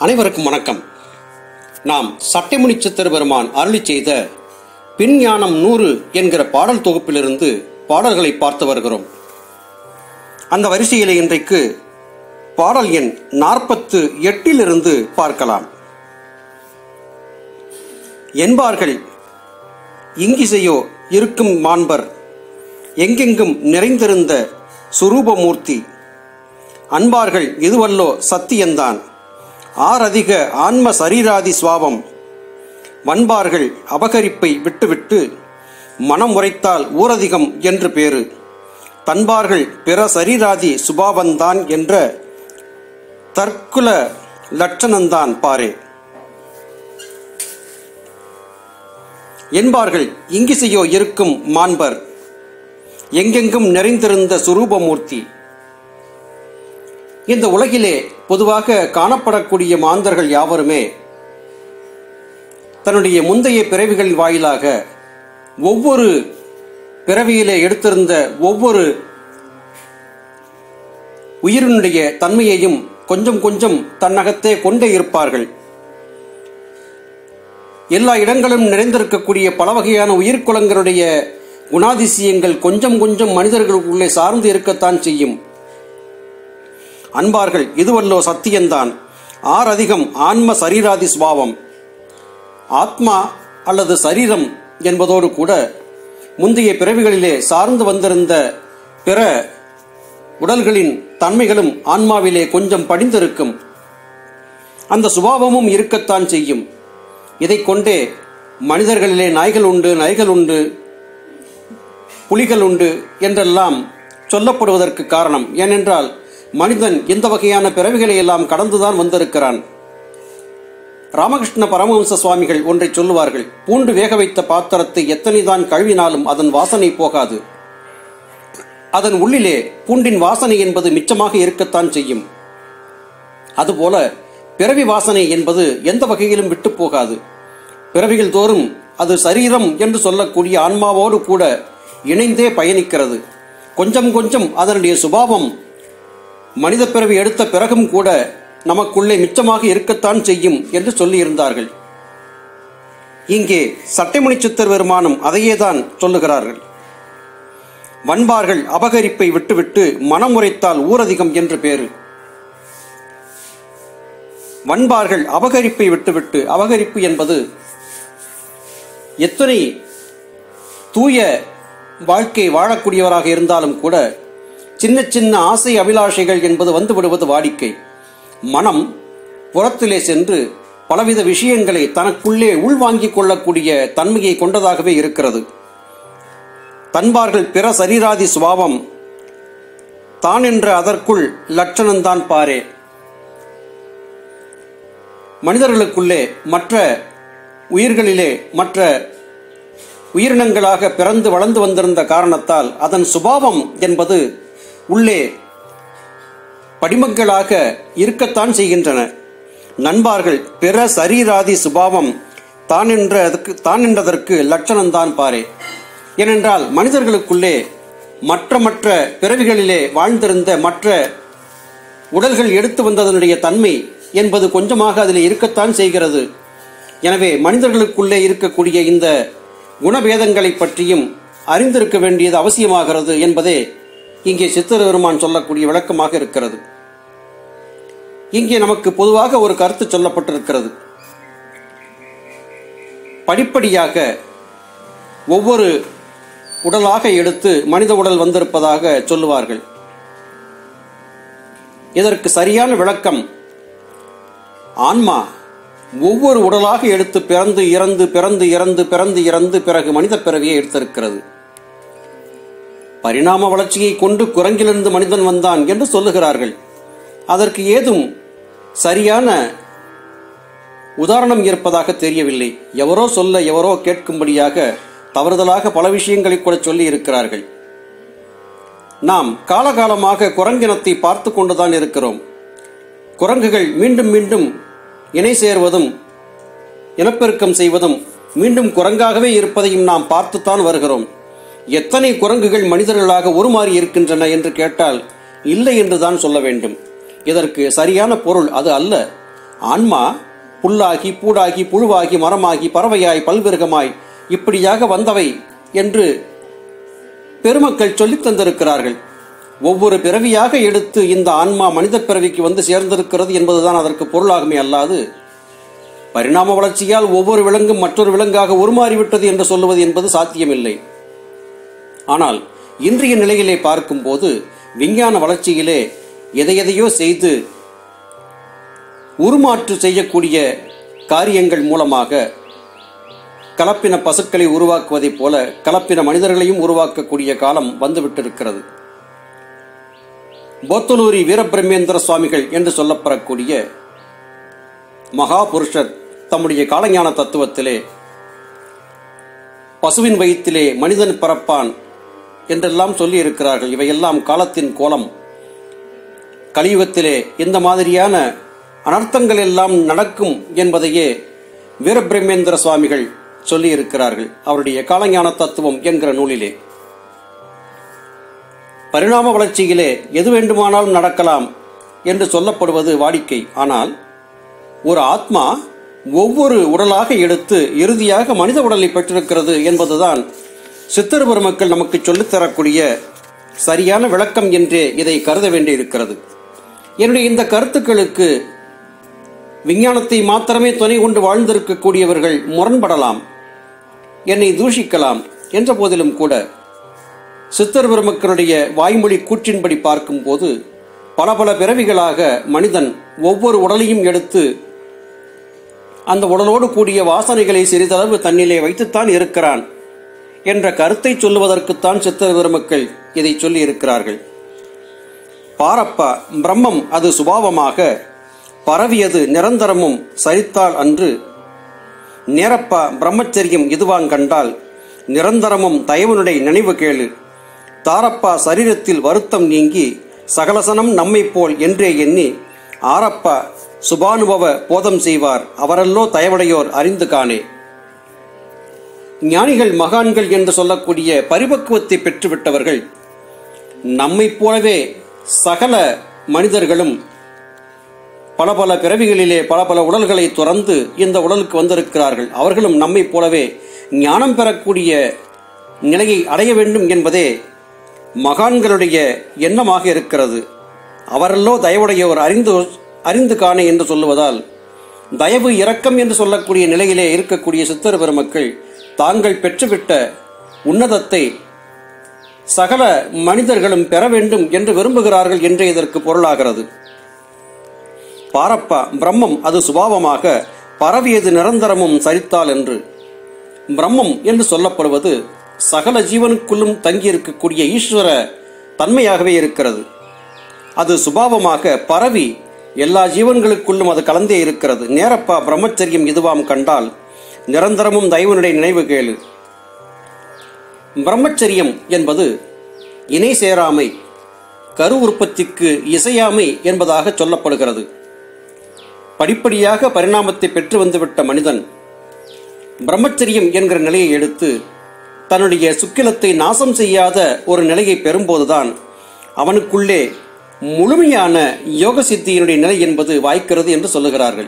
அனைவருக்கும் வணக்கம் நாம் சட்டைமுனி சித்திர பெருமான் அருளி செய்த பின் ஞானம் நூறு என்கிற பாடல் தொகுப்பிலிருந்து பாடல்களை பார்த்து வருகிறோம் அந்த வரிசையிலே இன்றைக்கு பாடல் எண் நாற்பத்து எட்டிலிருந்து பார்க்கலாம் என்பார்கள் இங்கிசையோ இருக்கும் மாண்பர் எங்கெங்கும் நிறைந்திருந்த சுரூபமூர்த்தி அன்பார்கள் இதுவல்லோ சத்தியந்தான் ஆரதிக ஆன்ம சரீராதி சுவாவம் வன்பார்கள் அபகரிப்பை விட்டுவிட்டு மனம் உரைத்தால் ஊரதிகம் என்று பேரு தன்பார்கள் பிற சரீராதி சுபாவந்தான் என்ற தற்குல லட்சணந்தான் பாரே என்பார்கள் இங்கிசையோ இருக்கும் மாண்பர் எங்கெங்கும் நிறைந்திருந்த சுரூபமூர்த்தி இந்த உலகிலே பொதுவாக காணப்படக்கூடிய மாந்தர்கள் யாவருமே தன்னுடைய முந்தைய பிறவிகள் வாயிலாக ஒவ்வொரு பிறவியிலே எடுத்திருந்த ஒவ்வொரு உயிரினுடைய தன்மையையும் கொஞ்சம் கொஞ்சம் தன்னகத்தே கொண்டே இருப்பார்கள் எல்லா இடங்களும் நிறைந்திருக்கக்கூடிய பல வகையான உயிர்க்குலங்களுடைய குணாதிசயங்கள் கொஞ்சம் கொஞ்சம் மனிதர்களுக்குள்ளே சார்ந்து இருக்கத்தான் செய்யும் அன்பார்கள் இதுவல்லோ சத்தியந்தான் ஆர் அதிகம் ஆன்ம சரீராதி சுபாவம் ஆத்மா அல்லது சரீரம் என்பதோடு கூட முந்தைய பிறவிகளிலே சார்ந்து வந்திருந்த பிற உடல்களின் தன்மைகளும் ஆன்மாவிலே கொஞ்சம் படிந்திருக்கும் அந்த சுபாவமும் இருக்கத்தான் செய்யும் இதை கொண்டே மனிதர்களிலே நாய்கள் உண்டு நாய்கள் உண்டு புலிகள் உண்டு என்றெல்லாம் சொல்லப்படுவதற்கு காரணம் ஏனென்றால் மனிதன் இந்த வகையான பிறவிகளை எல்லாம் கடந்துதான் வந்திருக்கிறான் ராமகிருஷ்ண பரமஹம்ச சுவாமிகள் ஒன்றை சொல்லுவார்கள் பூண்டு வேக வைத்த பாத்திரத்தை எத்தனைதான் கழுவினாலும் அதன் வாசனை போகாது அதன் உள்ளிலே பூண்டின் வாசனை என்பது மிச்சமாக இருக்கத்தான் செய்யும் அதுபோல பிறவி வாசனை என்பது எந்த வகையிலும் விட்டு போகாது பிறவிகள் தோறும் அது சரீரம் என்று சொல்லக்கூடிய ஆன்மாவோடு கூட இணைந்தே பயணிக்கிறது கொஞ்சம் கொஞ்சம் அதனுடைய சுபாவம் மனித பிறவி எடுத்த பிறகும் கூட நமக்குள்ளே மிச்சமாக இருக்கத்தான் செய்யும் என்று சொல்லியிருந்தார்கள் இங்கே சட்டைமணி சித்தர் பெருமானும் அதையேதான் சொல்லுகிறார்கள் வன்பார்கள் அபகரிப்பை விட்டுவிட்டு மனம் உரைத்தால் ஊரதிகம் என்று பேரு வன்பார்கள் அபகரிப்பை விட்டுவிட்டு அபகரிப்பு என்பது எத்தனை தூய வாழ்க்கை வாழக்கூடியவராக இருந்தாலும் கூட சின்ன சின்ன ஆசை அபிலாஷைகள் என்பது வந்து விடுவது வாடிக்கை மனம் புறத்திலே சென்று பலவித விஷயங்களை தனக்குள்ளே உள்வாங்கிக் கொள்ளக்கூடிய தன்மையை கொண்டதாகவே இருக்கிறது தன்பார்கள் பிற சரீராதி சுபாவம் தான் என்ற அதற்குள் லட்சணம்தான் பாரே மனிதர்களுக்குள்ளே மற்ற உயிர்களிலே மற்ற உயிரினங்களாக பிறந்து வளர்ந்து வந்திருந்த காரணத்தால் அதன் சுபாவம் என்பது உள்ளே படிமங்களாக இருக்கத்தான் செய்கின்றன நண்பார்கள் பிற சரீராதி சுபாவம் தான் என்றதற்கு தான் என்றதற்கு லட்சணம்தான் பாரே ஏனென்றால் மனிதர்களுக்குள்ளே மற்ற மற்ற பிறவிகளிலே வாழ்ந்திருந்த மற்ற உடல்கள் எடுத்து வந்ததனுடைய தன்மை என்பது கொஞ்சமாக அதில் இருக்கத்தான் செய்கிறது எனவே மனிதர்களுக்குள்ளே இருக்கக்கூடிய இந்த குணபேதங்களை பற்றியும் அறிந்திருக்க வேண்டியது அவசியமாகிறது என்பதே இங்கே சித்திர பெருமான் சொல்லக்கூடிய விளக்கமாக இருக்கிறது இங்கே நமக்கு பொதுவாக ஒரு கருத்து சொல்லப்பட்டிருக்கிறது படிப்படியாக ஒவ்வொரு உடலாக எடுத்து மனித உடல் வந்திருப்பதாக சொல்லுவார்கள் இதற்கு சரியான விளக்கம் ஆன்மா ஒவ்வொரு உடலாக எடுத்து பிறந்து இறந்து பிறந்து இறந்து பிறந்து இறந்து பிறகு மனித பிறவியை எடுத்திருக்கிறது பரிணாம வளர்ச்சியை கொண்டு குரங்கிலிருந்து மனிதன் வந்தான் என்று சொல்லுகிறார்கள் அதற்கு ஏதும் சரியான உதாரணம் இருப்பதாக தெரியவில்லை எவரோ சொல்ல எவரோ கேட்கும்படியாக தவறுதலாக பல விஷயங்களை கூட சொல்லி இருக்கிறார்கள் நாம் காலகாலமாக குரங்கினத்தை பார்த்து கொண்டுதான் இருக்கிறோம் குரங்குகள் மீண்டும் மீண்டும் இணை சேர்வதும் இனப்பெருக்கம் செய்வதும் மீண்டும் குரங்காகவே இருப்பதையும் நாம் பார்த்துத்தான் வருகிறோம் எத்தனை குரங்குகள் மனிதர்களாக உருமாறி இருக்கின்றன என்று கேட்டால் இல்லை என்றுதான் சொல்ல வேண்டும் இதற்கு சரியான பொருள் அது அல்ல ஆன்மா புல்லாகி பூடாகி புழுவாகி மரமாகி பறவையாய் பல்விருகமாய் இப்படியாக வந்தவை என்று பெருமக்கள் சொல்லித் தந்திருக்கிறார்கள் ஒவ்வொரு பிறவியாக எடுத்து இந்த ஆன்மா மனித பிறவிக்கு வந்து சேர்ந்திருக்கிறது என்பதுதான் அதற்கு பொருளாகுமே அல்லாது பரிணாம வளர்ச்சியால் ஒவ்வொரு விலங்கும் மற்றொரு விலங்காக உருமாறிவிட்டது என்று சொல்லுவது என்பது சாத்தியமில்லை ஆனால் இன்றைய நிலையிலே பார்க்கும்போது விஞ்ஞான வளர்ச்சியிலே எதை எதையோ செய்து உருமாற்று செய்யக்கூடிய காரியங்கள் மூலமாக கலப்பின பசுக்களை உருவாக்குவதைப் போல கலப்பின மனிதர்களையும் உருவாக்கக்கூடிய காலம் வந்துவிட்டிருக்கிறது போத்தலூரி வீரபிரமேந்திர சுவாமிகள் என்று சொல்லப்படக்கூடிய மகாபுருஷர் தம்முடைய காலஞான தத்துவத்திலே பசுவின் வயிற்றிலே மனிதன் பிறப்பான் என்றெல்லாம் சொல்லி இருக்கிறார்கள் இவையெல்லாம் காலத்தின் கோலம் கலியுகத்திலே இந்த மாதிரியான அனர்த்தங்கள் எல்லாம் நடக்கும் என்பதையே வீரபிரமேந்திர சுவாமிகள் சொல்லி இருக்கிறார்கள் அவருடைய காலஞான தத்துவம் என்கிற நூலிலே பரிணாம வளர்ச்சியிலே எது வேண்டுமானாலும் நடக்கலாம் என்று சொல்லப்படுவது வாடிக்கை ஆனால் ஒரு ஆத்மா ஒவ்வொரு உடலாக எடுத்து இறுதியாக மனித உடலை பெற்றிருக்கிறது என்பதுதான் சித்தர் பெருமக்கள் நமக்கு சொல்லித்தரக்கூடிய சரியான விளக்கம் என்றே இதை கருத வேண்டியிருக்கிறது என்னுடைய இந்த கருத்துக்களுக்கு விஞ்ஞானத்தை மாத்திரமே துணை கொண்டு வாழ்ந்திருக்கக்கூடியவர்கள் முரண்படலாம் என்னை தூஷிக்கலாம் என்ற போதிலும் கூட சித்தர் பெருமக்களுடைய வாய்மொழி கூற்றின்படி பார்க்கும்போது பல பல பிறவிகளாக மனிதன் ஒவ்வொரு உடலையும் எடுத்து அந்த உடலோடு கூடிய வாசனைகளை சிறிதளவு தன்னிலே வைத்துத்தான் இருக்கிறான் என்ற கருத்தை சொல்லுவதற்குத்தான் சித்தர் பெருமக்கள் இதை சொல்லி இருக்கிறார்கள் பாரப்பா பிரம்மம் அது சுபாவமாக பரவியது நிரந்தரமும் சரித்தால் அன்று நேரப்பா பிரம்மச்சரியம் இதுவான் கண்டால் நிரந்தரமும் தயவனுடைய நினைவு கேளு தாரப்பா சரீரத்தில் வருத்தம் நீங்கி சகலசனம் நம்மைப் போல் என்றே எண்ணி ஆரப்பா சுபானுபவ போதம் செய்வார் அவரல்லோ தயவுடையோர் அறிந்து காணே ஞானிகள் மகான்கள் என்று சொல்லக்கூடிய பரிபக்குவத்தை பெற்றுவிட்டவர்கள் நம்மைப் போலவே சகல மனிதர்களும் பல பல பிறவிகளிலே பல பல உடல்களை துறந்து இந்த உடலுக்கு வந்திருக்கிறார்கள் அவர்களும் நம்மைப் போலவே ஞானம் பெறக்கூடிய நிலையை அடைய வேண்டும் என்பதே மகான்களுடைய எண்ணமாக இருக்கிறது அவரல்லோ தயவுடையோர் அறிந்து அறிந்து காணே என்று சொல்லுவதால் தயவு இரக்கம் என்று சொல்லக்கூடிய நிலையிலே இருக்கக்கூடிய சித்தர் பெருமக்கள் தாங்கள் பெற்றுவிட்ட உன்னதத்தை சகல மனிதர்களும் பெற வேண்டும் என்று விரும்புகிறார்கள் என்றே இதற்கு பொருளாகிறது பாரப்பா பிரம்மம் அது சுபாவமாக பரவியது நிரந்தரமும் சரித்தால் என்று பிரம்மம் என்று சொல்லப்படுவது சகல ஜீவனுக்குள்ளும் தங்கியிருக்கக்கூடிய ஈஸ்வர தன்மையாகவே இருக்கிறது அது சுபாவமாக பரவி எல்லா ஜீவன்களுக்குள்ளும் அது கலந்தே இருக்கிறது நேரப்பா பிரம்மச்சரியம் இதுவாம் கண்டால் நிரந்தரமும் தெய்வனுடைய நினைவு கேளு பிரம்மச்சரியம் என்பது இணை சேராமை கரு உற்பத்திக்கு இசையாமை என்பதாக சொல்லப்படுகிறது படிப்படியாக பரிணாமத்தை பெற்று வந்துவிட்ட மனிதன் பிரம்மச்சரியம் என்கிற நிலையை எடுத்து தன்னுடைய சுக்கிலத்தை நாசம் செய்யாத ஒரு நிலையை பெறும்போதுதான் அவனுக்குள்ளே முழுமையான யோக சித்தியினுடைய நிலை என்பது வாய்க்கிறது என்று சொல்லுகிறார்கள்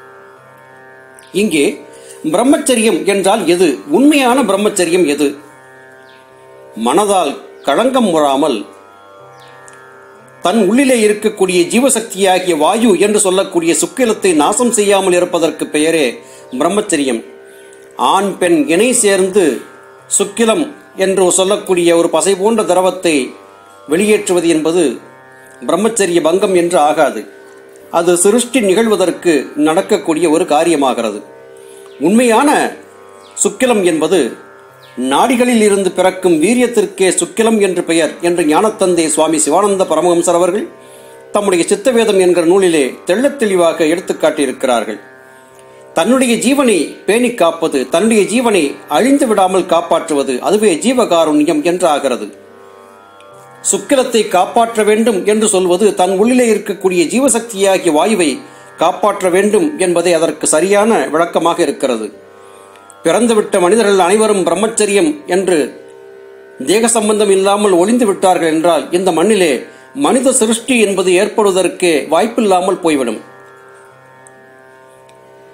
இங்கே பிரம்மச்சரியம் என்றால் எது உண்மையான பிரம்மச்சரியம் எது மனதால் களங்கம் முறாமல் தன் உள்ளிலே இருக்கக்கூடிய ஜீவசக்தியாகிய வாயு என்று சொல்லக்கூடிய சுக்கிலத்தை நாசம் செய்யாமல் இருப்பதற்கு பெயரே பிரம்மச்சரியம் ஆண் பெண் இணை சேர்ந்து சுக்கிலம் என்று சொல்லக்கூடிய ஒரு பசை போன்ற திரவத்தை வெளியேற்றுவது என்பது பிரம்மச்சரிய பங்கம் என்று ஆகாது அது சிருஷ்டி நிகழ்வதற்கு நடக்கக்கூடிய ஒரு காரியமாகிறது உண்மையான சுக்கிலம் என்பது நாடிகளில் இருந்து பிறக்கும் வீரியத்திற்கே சுக்கிலம் என்று பெயர் என்று ஞானத்தந்தை சுவாமி சிவானந்த பரமஹம்சர் அவர்கள் தம்முடைய சித்தவேதம் என்கிற நூலிலே தெள்ளத் தெளிவாக எடுத்துக்காட்டியிருக்கிறார்கள் தன்னுடைய ஜீவனை பேணி காப்பது தன்னுடைய ஜீவனை அழிந்து விடாமல் காப்பாற்றுவது அதுவே ஜீவகாருண்யம் என்று ஆகிறது சுக்கிலத்தை காப்பாற்ற வேண்டும் என்று சொல்வது தன் உள்ளிலே இருக்கக்கூடிய ஜீவசக்தியாகிய வாயுவை காப்பாற்ற வேண்டும் என்பதே அதற்கு சரியான விளக்கமாக இருக்கிறது பிறந்துவிட்ட மனிதர்கள் அனைவரும் பிரம்மச்சரியம் என்று தேக சம்பந்தம் இல்லாமல் ஒளிந்து விட்டார்கள் என்றால் இந்த மண்ணிலே மனித சிருஷ்டி என்பது ஏற்படுவதற்கு வாய்ப்பில்லாமல் போய்விடும்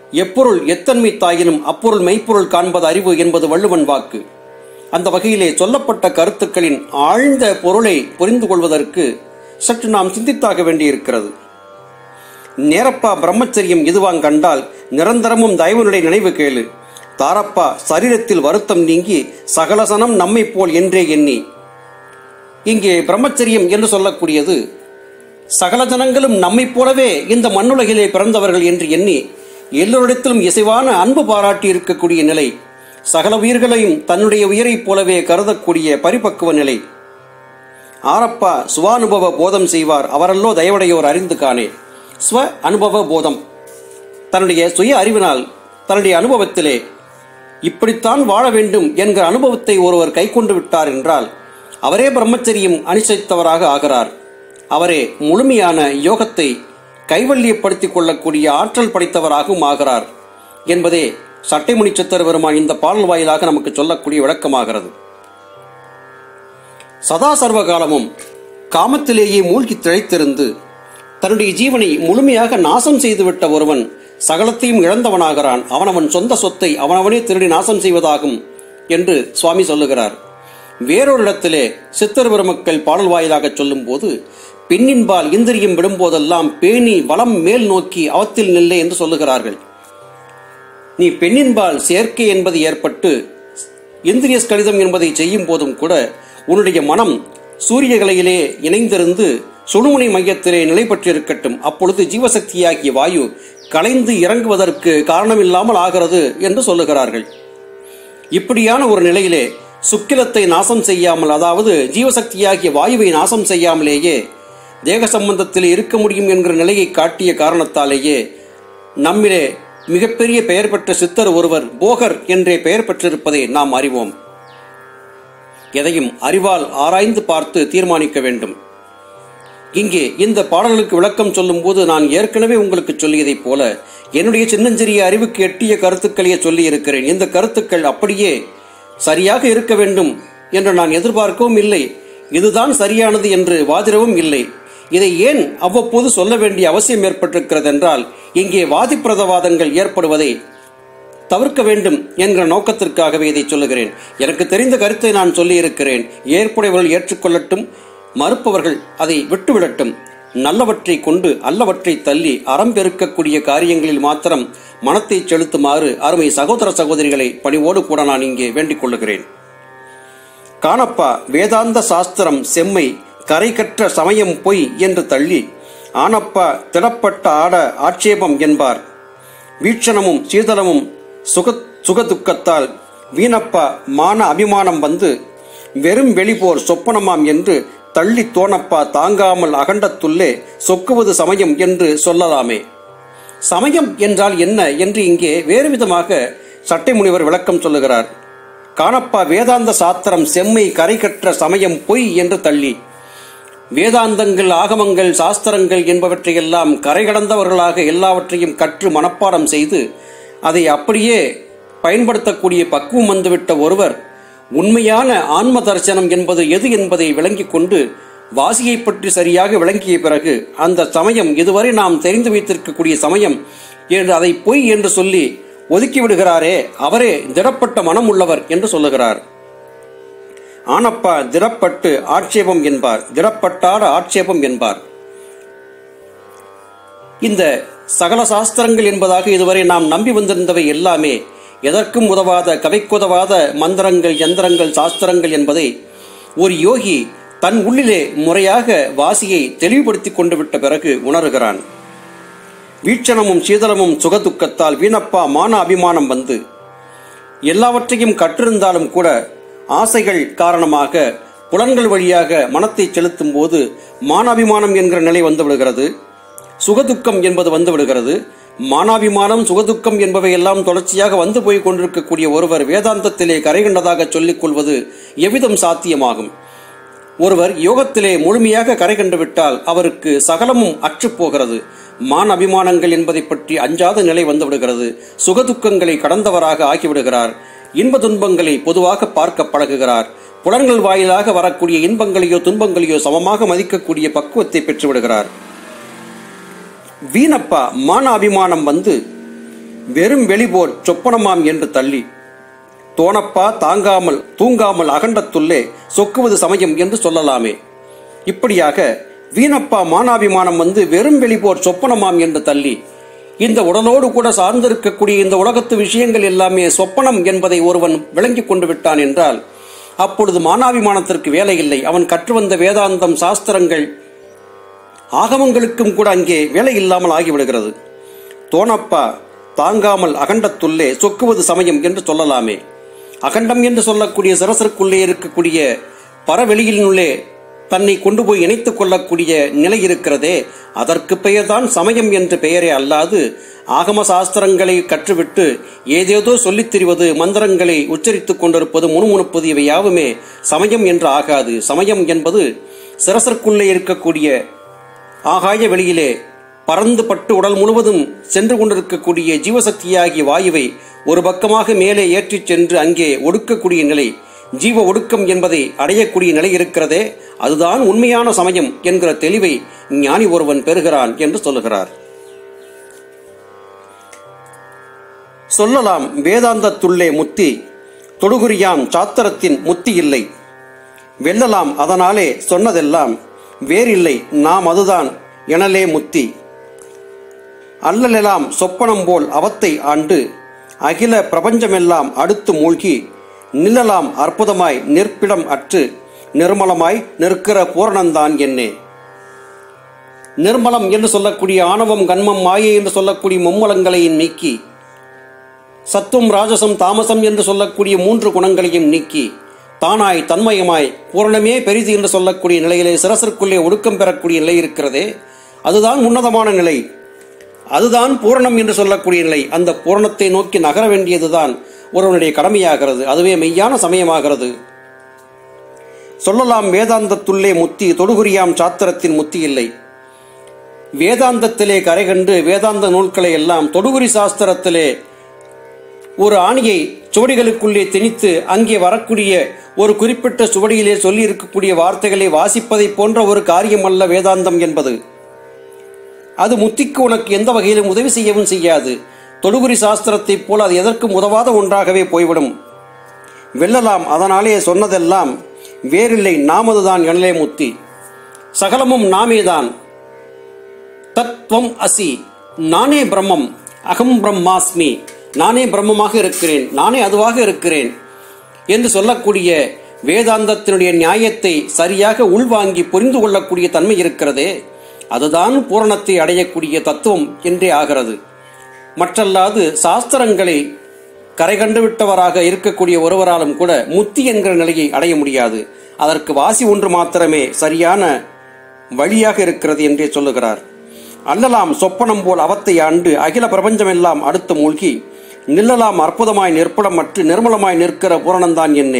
எப்பொருள் எத்தன்மை தாயினும் அப்பொருள் மெய்ப்பொருள் காண்பது அறிவு என்பது வள்ளுவன் வாக்கு அந்த வகையிலே சொல்லப்பட்ட கருத்துக்களின் ஆழ்ந்த பொருளை புரிந்து கொள்வதற்கு சற்று நாம் சிந்தித்தாக வேண்டியிருக்கிறது நேரப்பா பிரம்மச்சரியம் இதுவாங் கண்டால் நிரந்தரமும் தயவுனுடைய நினைவு கேளு தாரப்பா சரீரத்தில் வருத்தம் நீங்கி சகலசனம் நம்மை போல் என்றே எண்ணி இங்கே பிரம்மச்சரியம் என்று சொல்லக்கூடியது சகல ஜனங்களும் நம்மைப் போலவே இந்த மண்ணுலகிலே பிறந்தவர்கள் என்று எண்ணி எல்லோரிடத்திலும் இசைவான அன்பு பாராட்டி இருக்கக்கூடிய நிலை சகல உயிர்களையும் தன்னுடைய உயிரைப் போலவே கருதக்கூடிய பரிபக்குவ நிலை ஆரப்பா சுவானுபவ போதம் செய்வார் அவரல்லோ தயவுடையோர் அறிந்து காணே ஸ்வ அனுபவ போதம் தன்னுடைய சுய அறிவினால் தன்னுடைய அனுபவத்திலே இப்படித்தான் வாழ வேண்டும் என்கிற அனுபவத்தை ஒருவர் கைக்கொண்டு விட்டார் என்றால் அவரே பிரம்மச்சரியம் அனுசரித்தவராக ஆகிறார் அவரே முழுமையான யோகத்தை கைவல்யப்படுத்திக் கொள்ளக்கூடிய ஆற்றல் படைத்தவராகவும் ஆகிறார் என்பதே சட்டைமுனி சித்தர் பெருமான் இந்த பாடல் வாயிலாக நமக்கு சொல்லக்கூடிய விளக்கமாகிறது சதா சர்வ காலமும் காமத்திலேயே மூழ்கி திளைத்திருந்து தன்னுடைய ஜீவனை முழுமையாக நாசம் செய்துவிட்ட ஒருவன் சகலத்தையும் இழந்தவனாகிறான் அவனவன் சொந்த சொத்தை அவனவனே திருடி நாசம் செய்வதாகும் என்று சுவாமி சொல்லுகிறார் வேறொரு இடத்திலே சித்தர் பெருமக்கள் பாடல் வாயிலாக சொல்லும் போது பெண்ணின்பால் இந்திரியம் விடும்போதெல்லாம் பேணி வலம் மேல் நோக்கி அவத்தில் நில்லை என்று சொல்லுகிறார்கள் நீ பெண்ணின்பால் சேர்க்கை என்பது ஏற்பட்டு இந்திரிய ஸ்கலிதம் என்பதை செய்யும் போதும் கூட உன்னுடைய மனம் சூரியகலையிலே இணைந்திருந்து சுழுமுனை மையத்திலே நிலை பெற்றிருக்கட்டும் அப்பொழுது ஜீவசக்தியாகிய வாயு கலைந்து இறங்குவதற்கு காரணமில்லாமல் ஆகிறது என்று சொல்லுகிறார்கள் இப்படியான ஒரு நிலையிலே சுக்கிலத்தை நாசம் செய்யாமல் அதாவது ஜீவசக்தியாகிய வாயுவை நாசம் செய்யாமலேயே தேக சம்பந்தத்தில் இருக்க முடியும் என்கிற நிலையை காட்டிய காரணத்தாலேயே நம்மிலே மிகப்பெரிய பெயர் பெற்ற சித்தர் ஒருவர் போகர் என்றே பெயர் பெற்றிருப்பதை நாம் அறிவோம் எதையும் அறிவால் ஆராய்ந்து பார்த்து தீர்மானிக்க வேண்டும் இங்கே இந்த பாடல்களுக்கு விளக்கம் சொல்லும் போது நான் ஏற்கனவே உங்களுக்கு சொல்லியதைப் போல என்னுடைய சின்னஞ்சிறிய அறிவுக்கு எட்டிய கருத்துக்களையே சொல்லி இருக்கிறேன் இந்த கருத்துக்கள் அப்படியே சரியாக இருக்க வேண்டும் என்று நான் எதிர்பார்க்கவும் இல்லை இதுதான் சரியானது என்று வாதிடவும் இல்லை இதை ஏன் அவ்வப்போது சொல்ல வேண்டிய அவசியம் ஏற்பட்டிருக்கிறது என்றால் இங்கே வாதிப்பிரதவாதங்கள் ஏற்படுவதை தவிர்க்க வேண்டும் என்கிற நோக்கத்திற்காகவே இதை சொல்லுகிறேன் எனக்கு தெரிந்த கருத்தை நான் சொல்லியிருக்கிறேன் ஏற்புடையவர்கள் ஏற்றுக்கொள்ளட்டும் மறுப்பவர்கள் அதை விட்டுவிடட்டும் நல்லவற்றை கொண்டு அல்லவற்றை தள்ளி அறம் பெருக்கக்கூடிய காரியங்களில் மாத்திரம் மனத்தை செலுத்துமாறு அருமை சகோதர சகோதரிகளை பணிவோடு கூட நான் இங்கே வேண்டிக் கொள்ளுகிறேன் காணப்பா வேதாந்த சாஸ்திரம் செம்மை கரை கற்ற சமயம் பொய் என்று தள்ளி ஆனப்பா திடப்பட்ட ஆட ஆட்சேபம் என்பார் வீட்சணமும் சீதளமும் சுக சுகதுக்கத்தால் வீணப்பா மான அபிமானம் வந்து வெறும் வெளிபோர் சொப்பனமாம் என்று தள்ளி தோணப்பா தாங்காமல் அகண்டத்துள்ளே சொக்குவது சமயம் என்று சொல்லலாமே சமயம் என்றால் என்ன என்று இங்கே வேறு விதமாக சட்டை முனிவர் விளக்கம் சொல்லுகிறார் காணப்பா வேதாந்த சாத்திரம் செம்மை கரை கற்ற சமயம் பொய் என்று தள்ளி வேதாந்தங்கள் ஆகமங்கள் சாஸ்திரங்கள் என்பவற்றையெல்லாம் கரை கடந்தவர்களாக எல்லாவற்றையும் கற்று மனப்பாடம் செய்து அதை அப்படியே பயன்படுத்தக்கூடிய பக்குவம் வந்துவிட்ட ஒருவர் உண்மையான ஆன்ம தரிசனம் என்பது எது என்பதை விளங்கிக் கொண்டு வாசியை பற்றி சரியாக விளங்கிய பிறகு அந்த சமயம் இதுவரை நாம் தெரிந்து வைத்திருக்கக்கூடிய சமயம் என்று அதை பொய் என்று சொல்லி ஒதுக்கி விடுகிறாரே அவரே திடப்பட்ட மனம் உள்ளவர் என்று சொல்லுகிறார் ஆனப்பா திடப்பட்டு ஆட்சேபம் என்பார் திடப்பட்டாட ஆட்சேபம் என்பார் இந்த சகல சாஸ்திரங்கள் என்பதாக இதுவரை நாம் நம்பி வந்திருந்தவை எல்லாமே எதற்கும் உதவாத கவைக்குதவாத மந்திரங்கள் யந்திரங்கள் சாஸ்திரங்கள் என்பதை ஒரு யோகி தன் உள்ளிலே முறையாக வாசியை தெளிவுபடுத்திக் கொண்டு விட்ட பிறகு உணர்கிறான் வீட்சணமும் சீதளமும் சுகதுக்கத்தால் வீணப்பா மான அபிமானம் வந்து எல்லாவற்றையும் கற்றிருந்தாலும் கூட ஆசைகள் காரணமாக புலன்கள் வழியாக மனத்தை செலுத்தும் போது மானாபிமானம் என்கிற நிலை வந்து விடுகிறது சுகதுக்கம் என்பது வந்து விடுகிறது மானாபிமானம் சுகதுக்கம் என்பவை எல்லாம் தொடர்ச்சியாக வந்து போய் கொண்டிருக்கக்கூடிய ஒருவர் வேதாந்தத்திலே கரை கண்டதாக சொல்லிக் கொள்வது எவ்விதம் சாத்தியமாகும் ஒருவர் யோகத்திலே முழுமையாக கரை கண்டு விட்டால் அவருக்கு சகலமும் அற்றுப் போகிறது மான அபிமானங்கள் என்பதை பற்றி அஞ்சாத நிலை வந்து விடுகிறது சுகதுக்கங்களை கடந்தவராக ஆகிவிடுகிறார் இன்ப துன்பங்களை பொதுவாக பார்க்க பழகுகிறார் புலன்கள் வாயிலாக வரக்கூடிய இன்பங்களையோ துன்பங்களையோ சமமாக மதிக்கக்கூடிய பக்குவத்தை பெற்றுவிடுகிறார் வீணப்பா மான அபிமானம் வந்து வெறும் வெளிபோர் சொப்பனமாம் என்று தள்ளி தோணப்பா தாங்காமல் தூங்காமல் அகண்டத்துள்ளே சொக்குவது சமயம் என்று சொல்லலாமே இப்படியாக வீணப்பா மானாபிமானம் வந்து வெறும் வெளிபோர் சொப்பனமாம் என்று தள்ளி இந்த உடலோடு கூட சார்ந்திருக்கக்கூடிய இந்த உலகத்து விஷயங்கள் எல்லாமே சொப்பனம் என்பதை ஒருவன் விளங்கிக் கொண்டு விட்டான் என்றால் அப்பொழுது மானாபிமானத்திற்கு வேலை இல்லை அவன் கற்று வந்த வேதாந்தம் சாஸ்திரங்கள் ஆகமங்களுக்கும் கூட அங்கே வேலை இல்லாமல் ஆகிவிடுகிறது தோணப்பா தாங்காமல் அகண்டத்துள்ளே சொக்குவது சமயம் என்று சொல்லலாமே அகண்டம் என்று சொல்லக்கூடிய சரசருக்குள்ளே இருக்கக்கூடிய பரவெளியினுள்ளே தன்னை கொண்டு போய் இணைத்துக் கொள்ளக்கூடிய நிலை இருக்கிறதே அதற்கு பெயர்தான் சமயம் என்ற பெயரே அல்லாது ஆகம சாஸ்திரங்களை கற்றுவிட்டு ஏதேதோ சொல்லித் திரிவது மந்திரங்களை உச்சரித்துக் கொண்டிருப்பது முணுமுணுப்பது இவை யாவுமே சமயம் என்று ஆகாது சமயம் என்பது சிரசற்குள்ளே இருக்கக்கூடிய ஆகாய வெளியிலே பறந்து பட்டு உடல் முழுவதும் சென்று கொண்டிருக்கக்கூடிய ஜீவசக்தியாகிய வாயுவை ஒரு பக்கமாக மேலே ஏற்றிச் சென்று அங்கே ஒடுக்கக்கூடிய நிலை ஜீவ ஒடுக்கம் என்பதை அடையக்கூடிய நிலை இருக்கிறதே அதுதான் உண்மையான சமயம் என்கிற தெளிவை ஞானி ஒருவன் பெறுகிறான் என்று சொல்லுகிறார் சொல்லலாம் வேதாந்தத்துள்ளே முத்தி தொடுகுறியாம் சாத்திரத்தின் முத்தி இல்லை வெல்லலாம் அதனாலே சொன்னதெல்லாம் வேறில்லை நாம் அதுதான் எனலே முத்தி அல்லலெல்லாம் சொப்பனம் போல் அவத்தை ஆண்டு அகில பிரபஞ்சமெல்லாம் அடுத்து மூழ்கி நில்லலாம் அற்புதமாய் நிற்பிடம் அற்று நிர்மலமாய் நிற்கிற பூரணந்தான் என்னே நிர்மலம் என்று சொல்லக்கூடிய ஆணவம் கண்மம் மாயை என்று சொல்லக்கூடிய மும்மலங்களையும் நீக்கி சத்துவம் ராஜசம் தாமசம் என்று சொல்லக்கூடிய மூன்று குணங்களையும் நீக்கி தானாய் தன்மயமாய் பூரணமே பெரிது என்று சொல்லக்கூடிய நிலையிலே சிரசிற்குள்ளே ஒடுக்கம் பெறக்கூடிய நிலை இருக்கிறதே அதுதான் உன்னதமான நிலை அதுதான் பூரணம் என்று சொல்லக்கூடிய நிலை அந்த பூரணத்தை நோக்கி நகர வேண்டியதுதான் ஒருவனுடைய கடமையாகிறது அதுவே மெய்யான சமயமாகிறது சொல்லலாம் வேதாந்தத்துள்ளே முத்தி தொடுகுறியாம் சாத்திரத்தின் முத்தி இல்லை வேதாந்தத்திலே கரை கண்டு வேதாந்த நூல்களை எல்லாம் தொடுகுறி சாஸ்திரத்திலே ஒரு ஆணியை சுவடிகளுக்குள்ளே திணித்து அங்கே வரக்கூடிய ஒரு குறிப்பிட்ட சுவடியிலே சொல்லி இருக்கக்கூடிய வார்த்தைகளை வாசிப்பதை போன்ற ஒரு காரியம் அல்ல வேதாந்தம் என்பது அது முத்திக்கு உனக்கு எந்த வகையிலும் உதவி செய்யவும் செய்யாது தொடுகுறி சாஸ்திரத்தைப் போல் அது எதற்கும் உதவாத ஒன்றாகவே போய்விடும் வெல்லலாம் அதனாலே சொன்னதெல்லாம் வேறில்லை நாமதுதான் எனலே முத்தி சகலமும் நாமேதான் தத்வம் அசி நானே பிரம்மம் அகம் பிரம்மாஸ்மி நானே பிரம்மமாக இருக்கிறேன் நானே அதுவாக இருக்கிறேன் என்று சொல்லக்கூடிய வேதாந்தத்தினுடைய நியாயத்தை சரியாக உள்வாங்கி புரிந்து கொள்ளக்கூடிய தன்மை இருக்கிறதே அதுதான் பூரணத்தை அடையக்கூடிய தத்துவம் என்றே ஆகிறது மற்றல்லாது சாஸ்திரங்களை கரை கண்டுவிட்டவராக இருக்கக்கூடிய ஒருவராலும் கூட முத்தி என்கிற நிலையை அடைய முடியாது அதற்கு வாசி ஒன்று மாத்திரமே சரியான வழியாக இருக்கிறது என்றே சொல்லுகிறார் அல்லலாம் சொப்பனம் போல் அவத்தை ஆண்டு அகில பிரபஞ்சமெல்லாம் அடுத்து மூழ்கி நில்லலாம் அற்புதமாய் நிற்படமற்று நிர்மலமாய் நிற்கிற பூரணந்தான் என்னே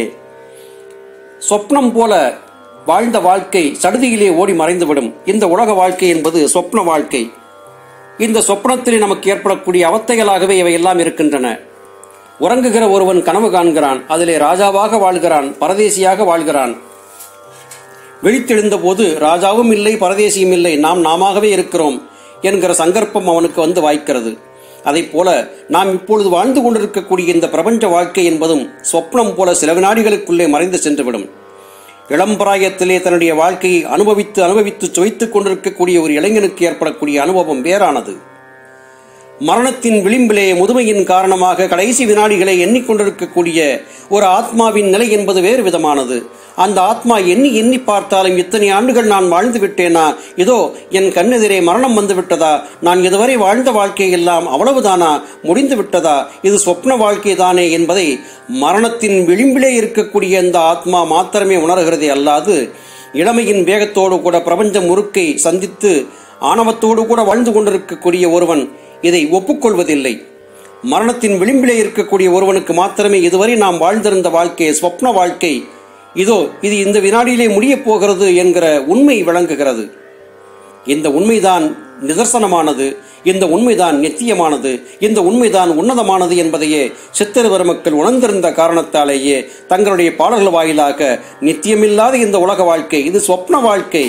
சொப்னம் போல வாழ்ந்த வாழ்க்கை சடுதியிலே ஓடி மறைந்துவிடும் இந்த உலக வாழ்க்கை என்பது சொப்ன வாழ்க்கை இந்த சொப்னத்திலே நமக்கு ஏற்படக்கூடிய அவத்தைகளாகவே இவை எல்லாம் இருக்கின்றன உறங்குகிற ஒருவன் கனவு காண்கிறான் அதிலே ராஜாவாக வாழ்கிறான் பரதேசியாக வாழ்கிறான் விழித்தெழுந்த போது ராஜாவும் இல்லை பரதேசியும் இல்லை நாம் நாமாகவே இருக்கிறோம் என்கிற சங்கற்பம் அவனுக்கு வந்து வாய்க்கிறது அதைப் போல நாம் இப்பொழுது வாழ்ந்து கொண்டிருக்கக்கூடிய இந்த பிரபஞ்ச வாழ்க்கை என்பதும் சொப்னம் போல சில வினாடிகளுக்குள்ளே மறைந்து சென்றுவிடும் இளம்பிராயத்திலே தன்னுடைய வாழ்க்கையை அனுபவித்து அனுபவித்து சுவைத்துக் கொண்டிருக்கக்கூடிய ஒரு இளைஞனுக்கு ஏற்படக்கூடிய அனுபவம் வேறானது மரணத்தின் விளிம்பிலே முதுமையின் காரணமாக கடைசி வினாடிகளை எண்ணிக்கொண்டிருக்கக்கூடிய ஒரு ஆத்மாவின் நிலை என்பது வேறு விதமானது அந்த ஆத்மா எண்ணி எண்ணி பார்த்தாலும் இத்தனை ஆண்டுகள் நான் வாழ்ந்து விட்டேனா இதோ என் கண்ணெதிரே மரணம் வந்து விட்டதா நான் இதுவரை வாழ்ந்த வாழ்க்கை எல்லாம் அவ்வளவுதானா முடிந்து விட்டதா இது சொப்ன வாழ்க்கை தானே என்பதை மரணத்தின் விளிம்பிலே இருக்கக்கூடிய அந்த ஆத்மா மாத்திரமே உணர்கிறதே அல்லாது இளமையின் வேகத்தோடு கூட பிரபஞ்ச முறுக்கை சந்தித்து ஆணவத்தோடு கூட வாழ்ந்து கொண்டிருக்கக்கூடிய ஒருவன் இதை ஒப்புக்கொள்வதில்லை மரணத்தின் விளிம்பிலே இருக்கக்கூடிய ஒருவனுக்கு மாத்திரமே இதுவரை நாம் வாழ்ந்திருந்த வாழ்க்கை ஸ்வப்ன வாழ்க்கை இதோ இது இந்த வினாடியிலே முடியப் போகிறது என்கிற உண்மை விளங்குகிறது இந்த உண்மைதான் நிதர்சனமானது இந்த உண்மைதான் நித்தியமானது இந்த உண்மைதான் உன்னதமானது என்பதையே சித்திர பெருமக்கள் உணர்ந்திருந்த காரணத்தாலேயே தங்களுடைய பாடல்கள் வாயிலாக நித்தியமில்லாத இந்த உலக வாழ்க்கை இது சொப்ன வாழ்க்கை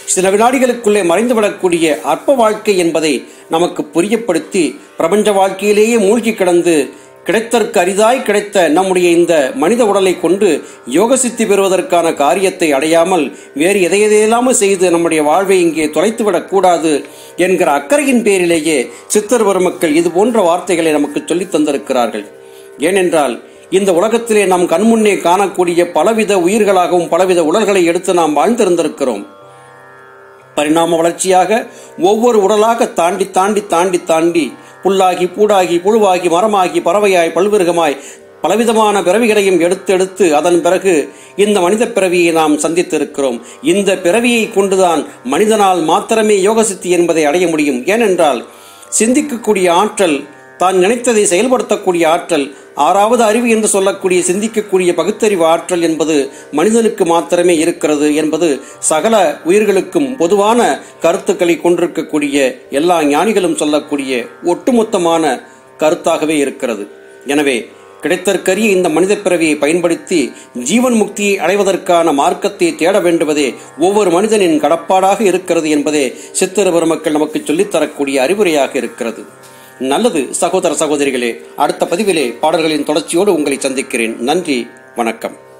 சில வினாடிகளுக்குள்ளே மறைந்துவிடக்கூடிய அற்ப வாழ்க்கை என்பதை நமக்கு புரியப்படுத்தி பிரபஞ்ச வாழ்க்கையிலேயே மூழ்கி கிடந்து கிடைத்தற்கு அரிதாய் கிடைத்த நம்முடைய இந்த மனித உடலை கொண்டு யோக சித்தி பெறுவதற்கான காரியத்தை அடையாமல் வேறு எதையெதையெல்லாம செய்து நம்முடைய வாழ்வை இங்கே தொலைத்துவிடக் கூடாது என்கிற அக்கறையின் பேரிலேயே சித்தர் பெருமக்கள் இது போன்ற வார்த்தைகளை நமக்கு சொல்லித் தந்திருக்கிறார்கள் ஏனென்றால் இந்த உலகத்திலே நாம் கண்முன்னே காணக்கூடிய பலவித உயிர்களாகவும் பலவித உடல்களை எடுத்து நாம் வாழ்ந்திருந்திருக்கிறோம் பரிணாம வளர்ச்சியாக ஒவ்வொரு உடலாக தாண்டி தாண்டி தாண்டி தாண்டி புல்லாகி பூடாகி புழுவாகி மரமாகி பறவையாய் பல்விருகமாய் பலவிதமான பிறவிகளையும் எடுத்து எடுத்து அதன் பிறகு இந்த மனித பிறவியை நாம் சந்தித்திருக்கிறோம் இந்த பிறவியை கொண்டுதான் மனிதனால் மாத்திரமே யோகசித்தி என்பதை அடைய முடியும் ஏனென்றால் சிந்திக்கக்கூடிய ஆற்றல் தான் நினைத்ததை செயல்படுத்தக்கூடிய ஆற்றல் ஆறாவது அறிவு என்று சொல்லக்கூடிய சிந்திக்கக்கூடிய பகுத்தறிவு ஆற்றல் என்பது மனிதனுக்கு மாத்திரமே இருக்கிறது என்பது சகல உயிர்களுக்கும் பொதுவான கருத்துக்களை கொண்டிருக்கக்கூடிய எல்லா ஞானிகளும் சொல்லக்கூடிய ஒட்டுமொத்தமான கருத்தாகவே இருக்கிறது எனவே கிடைத்தற்கரிய இந்த மனித பிறவியை பயன்படுத்தி ஜீவன் முக்தியை அடைவதற்கான மார்க்கத்தை தேட வேண்டுவதே ஒவ்வொரு மனிதனின் கடப்பாடாக இருக்கிறது என்பதே சித்திர பெருமக்கள் நமக்கு சொல்லித்தரக்கூடிய அறிவுரையாக இருக்கிறது நல்லது சகோதர சகோதரிகளே அடுத்த பதிவிலே பாடல்களின் தொடர்ச்சியோடு உங்களை சந்திக்கிறேன் நன்றி வணக்கம்